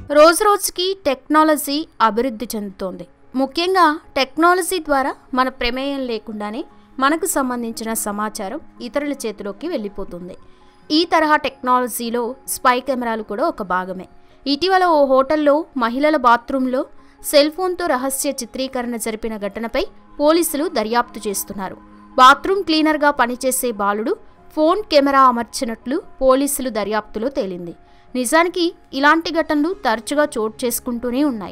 రోజు రోజుకి టెక్నాలజీ అభివృద్ధి చెందుతోంది ముఖ్యంగా టెక్నాలజీ ద్వారా మన ప్రమేయం లేకుండానే మనకు సంబంధించిన సమాచారం ఇతరుల చేతిలోకి వెళ్ళిపోతుంది ఈ తరహా టెక్నాలజీలో స్పై కెమెరాలు కూడా ఒక భాగమే ఇటీవల ఓ హోటల్లో మహిళల బాత్రూంలో సెల్ ఫోన్తో రహస్య చిత్రీకరణ జరిపిన ఘటనపై పోలీసులు దర్యాప్తు చేస్తున్నారు బాత్రూమ్ క్లీనర్గా పనిచేసే బాలుడు ఫోన్ కెమెరా అమర్చినట్లు పోలీసులు దర్యాప్తులో తేలింది నిజానికి ఇలాంటి ఘటనలు తరచుగా చోటు చేసుకుంటూనే ఉన్నాయి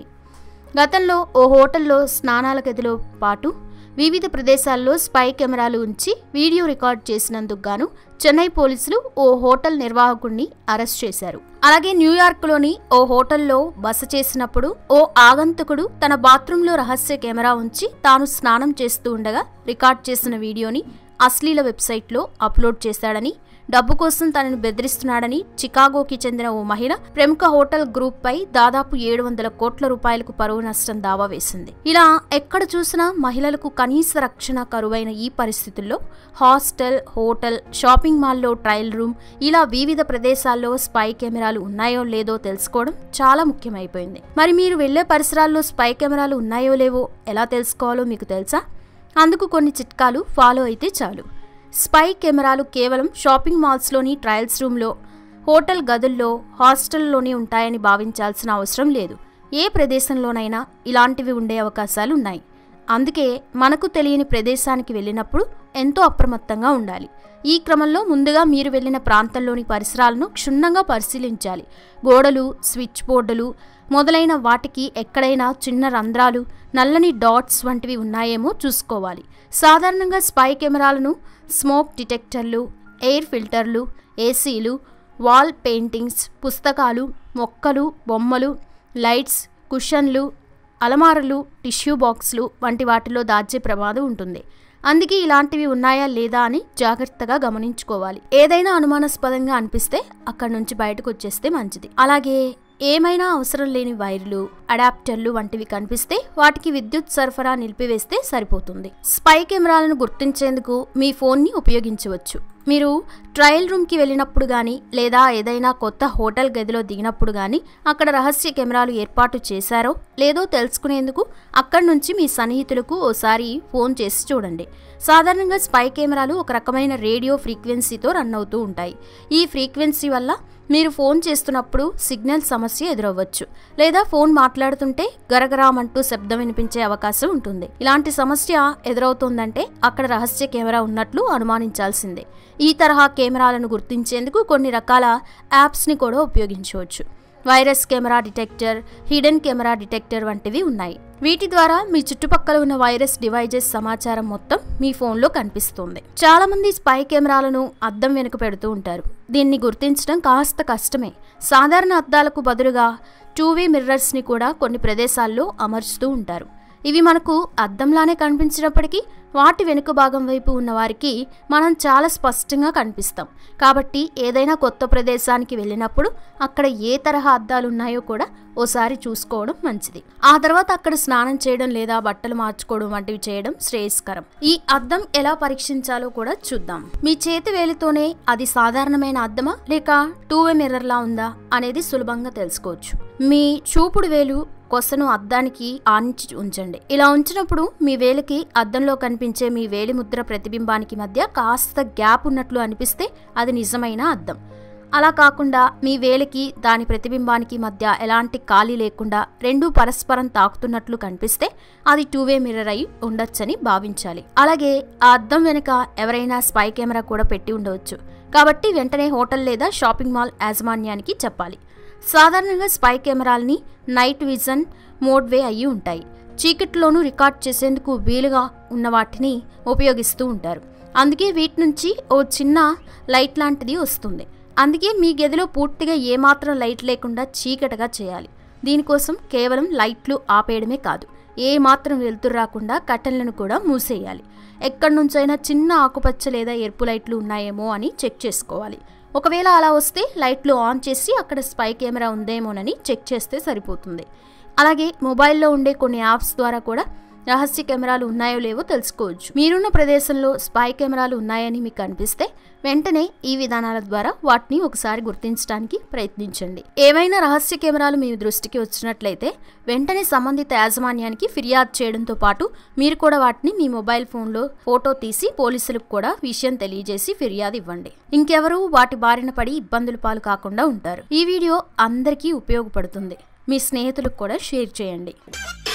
గతంలో ఓ హోటల్లో స్నానాల గదిలో పాటు వివిధ ప్రదేశాల్లో స్పై కెమెరాలు ఉంచి వీడియో రికార్డ్ చేసినందుకు గాను చెన్నై పోలీసులు ఓ హోటల్ నిర్వాహకుడిని అరెస్ట్ చేశారు అలాగే న్యూయార్క్లోని ఓ హోటల్లో బస చేసినప్పుడు ఓ ఆగంతుకుడు తన బాత్రూంలో రహస్య కెమెరా ఉంచి తాను స్నానం చేస్తూ ఉండగా రికార్డ్ చేసిన వీడియోని అశ్లీల వెబ్సైట్లో అప్లోడ్ చేశాడని డబ్బు కోసం తనను బెదిరిస్తున్నాడని చికాగోకి చెందిన ఓ మహిళ ప్రముఖ హోటల్ గ్రూప్ పై దాదాపు ఏడు వందల కోట్ల రూపాయలకు పరువు నష్టం దావా వేసింది ఇలా ఎక్కడ చూసినా మహిళలకు కనీస రక్షణ కరువైన ఈ పరిస్థితుల్లో హాస్టల్ హోటల్ షాపింగ్ మాల్లో ట్రయల్ రూమ్ ఇలా వివిధ ప్రదేశాల్లో స్పై కెమెరాలు ఉన్నాయో లేదో తెలుసుకోవడం చాలా ముఖ్యమైపోయింది మరి మీరు వెళ్లే పరిసరాల్లో స్పై కెమెరాలు ఉన్నాయో లేవో ఎలా తెలుసుకోవాలో మీకు తెలుసా అందుకు కొన్ని చిట్కాలు ఫాలో అయితే చాలు స్పై కెమెరాలు కేవలం షాపింగ్ మాల్స్లోని ట్రయల్స్ రూమ్లో హోటల్ గదుల్లో హాస్టల్లోనే ఉంటాయని భావించాల్సిన అవసరం లేదు ఏ ప్రదేశంలోనైనా ఇలాంటివి ఉండే అవకాశాలు ఉన్నాయి అందుకే మనకు తెలియని ప్రదేశానికి వెళ్ళినప్పుడు ఎంతో అప్రమత్తంగా ఉండాలి ఈ క్రమంలో ముందుగా మీరు వెళ్ళిన ప్రాంతంలోని పరిసరాలను క్షుణ్ణంగా పరిశీలించాలి గోడలు స్విచ్ బోర్డులు మొదలైన వాటికి ఎక్కడైనా చిన్న రంధ్రాలు నల్లని డాట్స్ వంటివి ఉన్నాయేమో చూసుకోవాలి సాధారణంగా స్పై కెమెరాలను స్మోక్ డిటెక్టర్లు ఎయిర్ ఫిల్టర్లు ఏసీలు వాల్ పెయింటింగ్స్ పుస్తకాలు మొక్కలు బొమ్మలు లైట్స్ కుషన్లు అలమారలు టిష్యూ బాక్సులు వంటి వాటిలో దాచే ప్రమాదం ఉంటుంది అందుకే ఇలాంటివి ఉన్నాయా లేదా అని జాగ్రత్తగా గమనించుకోవాలి ఏదైనా అనుమానాస్పదంగా అనిపిస్తే అక్కడి నుంచి బయటకు వచ్చేస్తే మంచిది అలాగే ఏమైనా అవసరం లేని వైర్లు అడాప్టర్లు వంటివి కనిపిస్తే వాటికి విద్యుత్ సరఫరా నిలిపివేస్తే సరిపోతుంది స్పై కెమెరాలను గుర్తించేందుకు మీ ఫోన్ని ఉపయోగించవచ్చు మీరు ట్రయల్ రూమ్కి వెళ్ళినప్పుడు కానీ లేదా ఏదైనా కొత్త హోటల్ గదిలో దిగినప్పుడు కానీ అక్కడ రహస్య కెమెరాలు ఏర్పాటు చేశారో లేదో తెలుసుకునేందుకు అక్కడి నుంచి మీ సన్నిహితులకు ఓసారి ఫోన్ చేసి చూడండి సాధారణంగా స్పై కెమెరాలు ఒక రకమైన రేడియో ఫ్రీక్వెన్సీతో రన్ అవుతూ ఉంటాయి ఈ ఫ్రీక్వెన్సీ వల్ల మీరు ఫోన్ చేస్తున్నప్పుడు సిగ్నల్ సమస్య ఎదురవ్వచ్చు లేదా ఫోన్ మాట్లాడుతుంటే గరగరామంటూ శబ్దం వినిపించే అవకాశం ఉంటుంది ఇలాంటి సమస్య ఎదురవుతోందంటే అక్కడ రహస్య కెమెరా ఉన్నట్లు అనుమానించాల్సిందే ఈ తరహా కెమెరాలను గుర్తించేందుకు కొన్ని రకాల యాప్స్ని కూడా ఉపయోగించవచ్చు virus camera detector hidden camera detector వంటివి ఉన్నాయి వీటి ద్వారా మీ చుట్టుపక్కల ఉన్న వైరస్ డివైజెస్ సమాచారం మొత్తం మీ ఫోన్లో కనిపిస్తుంది చాలా మంది స్పై కెమెరాలను అద్దం వెనుక పెడుతూ ఉంటారు దీన్ని గుర్తించడం కాస్త కష్టమే సాధారణ అద్దాలకు బదులుగా టూ వే మిర్రర్స్ని కూడా కొన్ని ప్రదేశాల్లో అమర్చుతూ ఉంటారు ఇవి మనకు అద్దంలానే కనిపించినప్పటికీ వాటి వెనుక భాగం వైపు ఉన్న వారికి మనం చాలా స్పష్టంగా కనిపిస్తాం కాబట్టి ఏదైనా కొత్త ప్రదేశానికి వెళ్ళినప్పుడు అక్కడ ఏ తరహా అద్దాలు ఉన్నాయో కూడా ఓసారి చూసుకోవడం మంచిది ఆ తర్వాత అక్కడ స్నానం చేయడం లేదా బట్టలు మార్చుకోవడం వంటివి చేయడం శ్రేయస్కరం ఈ అద్దం ఎలా పరీక్షించాలో కూడా చూద్దాం మీ చేతి వేలితోనే అది సాధారణమైన అద్దమా లేక టూ వే మిర్రర్లా ఉందా అనేది సులభంగా తెలుసుకోవచ్చు మీ చూపుడు వేలు కొసను అద్దానికి ఆనించి ఉంచండి ఇలా ఉంచినప్పుడు మీ వేలికి అద్దంలో కనిపించే మీ వేలి ముద్ర ప్రతిబింబానికి మధ్య కాస్త గ్యాప్ ఉన్నట్లు అనిపిస్తే అది నిజమైన అద్దం అలా కాకుండా మీ వేలికి దాని ప్రతిబింబానికి మధ్య ఎలాంటి ఖాళీ లేకుండా రెండూ పరస్పరం తాకుతున్నట్లు కనిపిస్తే అది టూ వే మిర్రర్ అయి ఉండొచ్చని భావించాలి అలాగే ఆ అద్దం వెనుక ఎవరైనా స్పై కెమెరా కూడా పెట్టి ఉండవచ్చు కాబట్టి వెంటనే హోటల్ లేదా షాపింగ్ మాల్ యాజమాన్యానికి చెప్పాలి సాధారణంగా స్పై కెమెరాల్ని నైట్ విజన్ మోడ్వే అయ్యి ఉంటాయి చీకట్లోనూ రికార్డ్ చేసేందుకు వీలుగా ఉన్న వాటిని ఉపయోగిస్తూ ఉంటారు అందుకే వీటి నుంచి ఓ చిన్న లైట్ లాంటిది వస్తుంది అందుకే మీ గదిలో పూర్తిగా ఏమాత్రం లైట్ లేకుండా చీకటగా చేయాలి దీనికోసం కేవలం లైట్లు ఆపేయడమే కాదు ఏ మాత్రం వెలుతురు రాకుండా కట్టెలను కూడా మూసేయాలి ఎక్కడి నుంచైనా చిన్న ఆకుపచ్చ లేదా ఎరుపు లైట్లు ఉన్నాయేమో అని చెక్ చేసుకోవాలి ఒకవేళ అలా వస్తే లైట్లు ఆన్ చేసి అక్కడ స్పై కెమెరా ఉందేమోనని చెక్ చేస్తే సరిపోతుంది అలాగే మొబైల్లో ఉండే కొన్ని యాప్స్ ద్వారా కూడా రహస్య కెమెరాలు ఉన్నాయో లేవో తెలుసుకోవచ్చు మీరున్న ప్రదేశంలో స్పై కెమెరాలు ఉన్నాయని మీకు అనిపిస్తే వెంటనే ఈ విధానాల ద్వారా వాటిని ఒకసారి గుర్తించడానికి ప్రయత్నించండి ఏవైనా రహస్య కెమెరాలు మీ దృష్టికి వచ్చినట్లయితే వెంటనే సంబంధిత యాజమాన్యానికి ఫిర్యాదు చేయడంతో పాటు మీరు కూడా వాటిని మీ మొబైల్ ఫోన్లో ఫోటో తీసి పోలీసులకు కూడా విషయం తెలియజేసి ఫిర్యాదు ఇవ్వండి ఇంకెవరూ వాటి బారిన పడి ఇబ్బందుల పాలు కాకుండా ఉంటారు ఈ వీడియో అందరికీ ఉపయోగపడుతుంది మీ స్నేహితులకు కూడా షేర్ చేయండి